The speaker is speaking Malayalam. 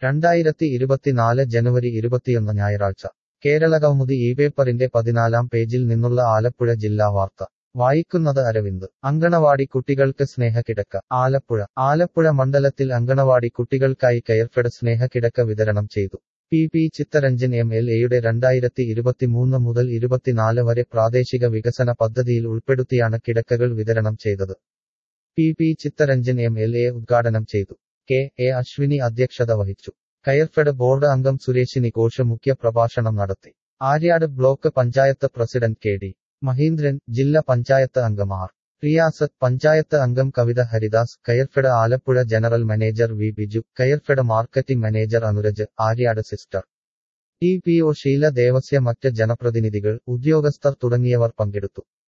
രണ്ടായിരത്തി ഇരുപത്തിനാല് ജനുവരി ഇരുപത്തിയൊന്ന് ഞായറാഴ്ച കേരളകൗമുദി ഈ പേപ്പറിന്റെ പതിനാലാം പേജിൽ നിന്നുള്ള ആലപ്പുഴ ജില്ലാ വാർത്ത വായിക്കുന്നത് അരവിന്ദ് അങ്കണവാടി കുട്ടികൾക്ക് സ്നേഹക്കിടക്ക ആലപ്പുഴ ആലപ്പുഴ മണ്ഡലത്തിൽ അങ്കണവാടി കുട്ടികൾക്കായി കയർഫെഡ് സ്നേഹക്കിടക്ക വിതരണം ചെയ്തു P P Chitharanjan M L എയുടെ രണ്ടായിരത്തി ഇരുപത്തിമൂന്ന് മുതൽ ഇരുപത്തിനാല് വരെ പ്രാദേശിക വികസന പദ്ധതിയിൽ ഉൾപ്പെടുത്തിയാണ് കിടക്കകൾ വിതരണം ചെയ്തത് P P Chitharanjan M L A ഉദ്ഘാടനം ചെയ്തു കെ എ അശ്വിനി അധ്യക്ഷത വഹിച്ചു കയർഫെഡ് ബോർഡ് അംഗം സുരേഷിനി ഘോഷ് മുഖ്യ പ്രഭാഷണം നടത്തി Aryad block panchayat president K D Mahindran ജില്ലാ പഞ്ചായത്ത് അംഗം ആർ റിയാസത്ത് പഞ്ചായത്ത് അംഗം Kavitha Haridas Coirfed Alappuzha general manager V Biju Coirfed marketing manager Anuraj Aryad sister T P O Sheela Devasya മറ്റ് ജനപ്രതിനിധികൾ ഉദ്യോഗസ്ഥർ തുടങ്ങിയവർ പങ്കെടുത്തു